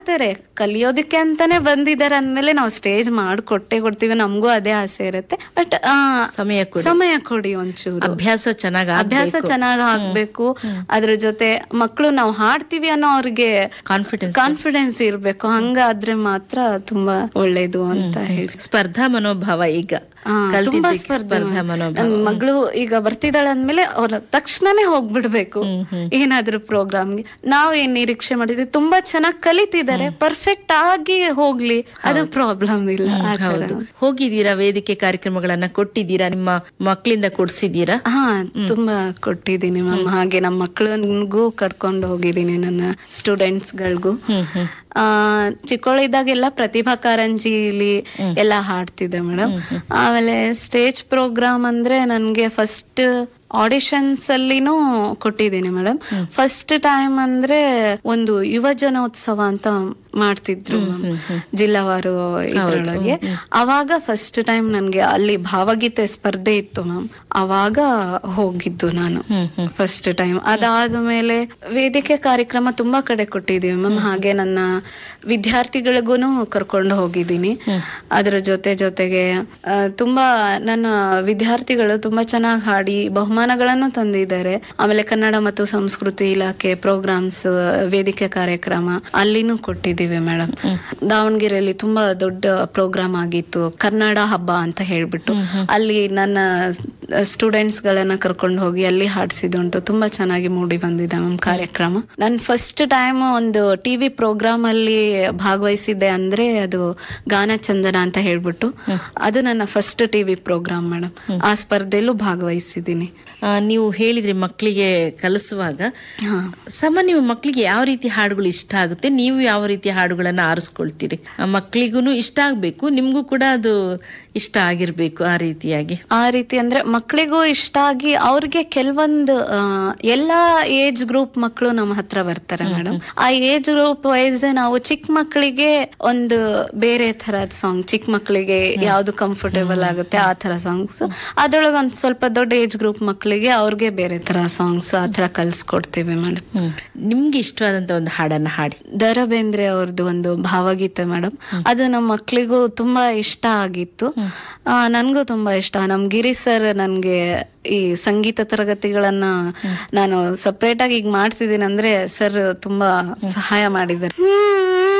ಮಾಡ್ತಾರೆ ಕಲಿಯೋದಕ್ಕೆ ಅಂತಾನೆ ಬಂದಿದ್ದಾರೆ ಅಂದ್ಮೇಲೆ ನಾವು ಸ್ಟೇಜ್ ಮಾಡ್ಕೊಟ್ಟೆ ಕೊಡ್ತೀವಿ ನಮಗೂ ಅದೇ ಆಸೆ ಇರುತ್ತೆ ಬಟ್ ಸಮಯ ಕೊಡಿ ಸಮಯ ಕೊಡಿ ಒಂಚೂರು ಅಭ್ಯಾಸ ಚೆನ್ನಾಗಿ ಅಭ್ಯಾಸ ಚೆನ್ನಾಗಿ ಆಗ್ಬೇಕು ಅದ್ರ ಜೊತೆ ಮಕ್ಕಳು ನಾವು ಹಾಡ್ತೀವಿ ಅನ್ನೋ ಅವ್ರಿಗೆ ಕಾನ್ಫಿಡೆನ್ಸ್ ಕಾನ್ಫಿಡೆನ್ಸ್ ಇರ್ಬೇಕು ಹಂಗಾದ್ರೆ ಮಾತ್ರ ತುಂಬಾ ಒಳ್ಳೇದು ಅಂತ ಹೇಳಿ ಸ್ಪರ್ಧಾ ಮನೋಭಾವ ಈಗ ಆ, ತುಂಬಾ ಕಲ್ತಿದ್ದಕ್ಕೆ ಸ್ಪರ್ಧೆ ಸ್ಪರ್ಧಾ ಮನೋಭಾವ ನನ್ ಮಗಳು ಈಗ ಬರ್ತಿದ್ದಾಳೆ ಅಂದ್ಮೇಲೆ ಅವ್ರ ತಕ್ಷಣನೇ ಹೋಗ್ಬಿಡ್ಬೇಕು ಏನಾದ್ರೂ ಪ್ರೋಗ್ರಾಮ್ಗೆ ನಾವ್ ಏನ್ ನಿರೀಕ್ಷೆ ಮಾಡಿದ್ವಿ ತುಂಬಾ ಚೆನ್ನಾಗಿ ಕಲಿತಿದ್ದಾರೆ ಪರ್ಫೆಕ್ಟ್ ಆಗಿ ಹೋಗ್ಲಿ ಅದು ಪ್ರಾಬ್ಲಮ್ ಇಲ್ಲ ಆ ತರ. ಹೌದು ಹೋಗಿದ್ದೀರಾ ವೇದಿಕೆ ಕಾರ್ಯಕ್ರಮಗಳನ್ನ ಕೊಟ್ಟಿದ್ದೀರಾ ನಿಮ್ಮ ಮಕ್ಕಳಿಂದ ಕೊಡ್ಸಿದ್ದೀರಾ ಹಾ ತುಂಬಾ ಕೊಟ್ಟಿದ್ದೀನಿ ಮ್ಯಾಮ್ ಹಾಗೆ ನಮ್ಮ ಮಕ್ಕಳಿಗೂ ಕರ್ಕೊಂಡು ಹೋಗಿದ್ದೀನಿ ನನ್ನ ಸ್ಟೂಡೆಂಟ್ಸ್ ಗಳಿಗೂ ಹ್ಮ್ ಹ್ಮ್ ಆ ಚಿಕ್ಕವಳಿದ್ದಾಗೆಲ್ಲ ಪ್ರತಿಭಾ ಕಾರಂಜಿಲಿ ಎಲ್ಲ ಹಾಡ್ತಿದ್ದೆ ಮೇಡಮ್ ಆಮೇಲೆ ಸ್ಟೇಜ್ ಪ್ರೋಗ್ರಾಮ್ ಅಂದ್ರೆ ನನ್ಗೆ ಫಸ್ಟ್ ಆಡಿಷನ್ಸ್ ಅಲ್ಲಿನೂ ಕೊಟ್ಟಿದ್ದೀನಿ ಮೇಡಮ್ ಫಸ್ಟ್ ಟೈಮ್ ಅಂದ್ರೆ ಒಂದು ಯುವ ಜನೋತ್ಸವ ಅಂತ ಮಾಡ್ತಿದ್ರು ma'am. ಜಿಲ್ಲಾವಾರು ಇದ್ರೊಳಗೆ ಅವಾಗ ಫಸ್ಟ್ ಟೈಮ್ ನನ್ಗೆ ಅಲ್ಲಿ ಭಾವಗೀತೆ ಸ್ಪರ್ಧೆ ಇತ್ತು ಮ್ಯಾಮ್ ಅವಾಗ ಹೋಗಿದ್ದು ನಾನು ಫಸ್ಟ್ ಟೈಮ್ ಅದಾದ್ಮೇಲೆ ವೇದಿಕೆ ಕಾರ್ಯಕ್ರಮ ತುಂಬಾ ಕಡೆ ಕೊಟ್ಟಿದೀವಿ ಮ್ಯಾಮ್ ಹಾಗೆ ನನ್ನ ವಿದ್ಯಾರ್ಥಿಗಳಿಗೂ ಕರ್ಕೊಂಡು ಹೋಗಿದ್ದೀನಿ ಅದ್ರ ಜೊತೆ ಜೊತೆಗೆ ಆ, ತುಂಬಾ ನನ್ನ ವಿದ್ಯಾರ್ಥಿಗಳು ತುಂಬಾ ಚೆನ್ನಾಗಿ ಹಾಡಿ ಬಹುಮಾನಗಳನ್ನು ತಂದಿದ್ದಾರೆ ಆಮೇಲೆ ಕನ್ನಡ ಮತ್ತು ಸಂಸ್ಕೃತಿ ಇಲಾಖೆ ಪ್ರೋಗ್ರಾಮ್ಸ್ ವೇದಿಕೆ ಕಾರ್ಯಕ್ರಮ ಅಲ್ಲಿನೂ ಕೊಟ್ಟಿದ್ದೀವಿ ಮೇಡಮ್ ದಾವಣಗೆರೆಯಲ್ಲಿ ತುಂಬಾ ದೊಡ್ಡ ಪ್ರೋಗ್ರಾಮ್ ಆಗಿತ್ತು ಕನ್ನಡ ಹಬ್ಬ ಅಂತ ಹೇಳ್ಬಿಟ್ಟು ಅಲ್ಲಿ ನನ್ನ ಸ್ಟೂಡೆಂಟ್ಸ್ ಗಳನ್ನ ಕರ್ಕೊಂಡು ಹೋಗಿ ಅಲ್ಲಿ ಹಾಡ್ಸಿದುಂಟು ತುಂಬಾ ಚೆನ್ನಾಗಿ ಮೂಡಿ ಬಂದಿದೆ ಮ್ಯಾಮ್ ಕಾರ್ಯಕ್ರಮ ನಾನು ಫಸ್ಟ್ ಟೈಮ್ ಒಂದು ಟಿವಿ ಪ್ರೋಗ್ರಾಮ್ ಅಲ್ಲಿ ಭಾಗವಹಿಸಿದ್ದೆ ಅಂದ್ರೆ ಅದು ಗಾನ ಚಂದನ ಅಂತ ಹೇಳ್ಬಿಟ್ಟು ಅದು ನನ್ನ ಫಸ್ಟ್ ಟಿವಿ ಪ್ರೋಗ್ರಾಮ್ ಮೇಡಮ್ ಆ ಸ್ಪರ್ಧೆಯಲ್ಲೂ ಭಾಗವಹಿಸಿದ್ದೀನಿ ಆ, ನೀವು ಹೇಳಿದ್ರಿ ಮಕ್ಕಳಿಗೆ ಕಲಿಸುವಾಗ ಹಾ ಸಾಮಾನ್ಯ ಮಕ್ಕಳಿಗೆ ಯಾವ ರೀತಿ ಹಾಡುಗಳು ಇಷ್ಟ ಆಗುತ್ತೆ ನೀವು ಯಾವ ರೀತಿ ಹಾಡುಗಳನ್ನ ಆರಿಸ್ಕೊಳ್ತೀರಿ ಮಕ್ಕಳಿಗೂ ಇಷ್ಟ ಆಗ್ಬೇಕು ನಿಮ್ಗೂ ಕೂಡ ಅದು ಇಷ್ಟ ಆಗಿರ್ಬೇಕು ಆ ರೀತಿಯಾಗಿ ಆ ರೀತಿ ಅಂದ್ರೆ ಮಕ್ಕಳಿಗೂ ಇಷ್ಟ ಆಗಿ ಅವ್ರಿಗೆ ಕೆಲವೊಂದು ಆ, ಎಲ್ಲಾ ಏಜ್ ಗ್ರೂಪ್ ಮಕ್ಕಳು ನಮ್ಮ ಹತ್ರ ಬರ್ತಾರೆ ಮೇಡಮ್ ಆ ಏಜ್ ಗ್ರೂಪ್ ವೈಸ್ ನಾವು ಚಿಕ್ಕ ಮಕ್ಕಳಿಗೆ ಒಂದು ಬೇರೆ ತರದ್ ಸಾಂಗ್ ಚಿಕ್ಕ ಮಕ್ಕಳಿಗೆ ಯಾವ್ದು ಕಂಫರ್ಟೇಬಲ್ ಆಗುತ್ತೆ ಆ ತರ ಸಾಂಗ್ಸ್ ಅದ್ರೊಳಗೆ ಒಂದ್ ಸ್ವಲ್ಪ ದೊಡ್ಡ ಏಜ್ ಗ್ರೂಪ್ ಮಕ್ಕಳಿಗೆ ಅವ್ರಿಗೆ ಬೇರೆ ತರ ಸಾಂಗ್ಸ್ ಆ ತರ ಕಲ್ಸ್ಕೊಡ್ತೀವಿ ಮೇಡಮ್ ಹ್ಮ್ ನಿಮ್ಗೆ ಇಷ್ಟವಾದಂತ ಒಂದು ಹಾಡನ್ನ ಹಾಡಿ ದರ ಬೇಂದ್ರೆ ಅವ್ರದ್ದು ಒಂದು ಭಾವಗೀತೆ ಮೇಡಮ್ ಅದು ನಮ್ಮ ಮಕ್ಕಳಿಗೂ ತುಂಬಾ ಇಷ್ಟ ಆಗಿತ್ತು ಆ, ನನ್ಗೂ ತುಂಬಾ ಇಷ್ಟ ನಮ್ ಗಿರಿ ಸರ್ ನನ್ಗೆ ಈ ಸಂಗೀತ ತರಗತಿಗಳನ್ನ ನಾನು ಸಪ್ರೇಟ್ ಆಗಿ ಈಗ ಮಾಡ್ತಿದ್ದೀನಿ ಅಂದ್ರೆ ಸರ್ ತುಂಬಾ ಸಹಾಯ ಮಾಡಿದ್ದಾರೆ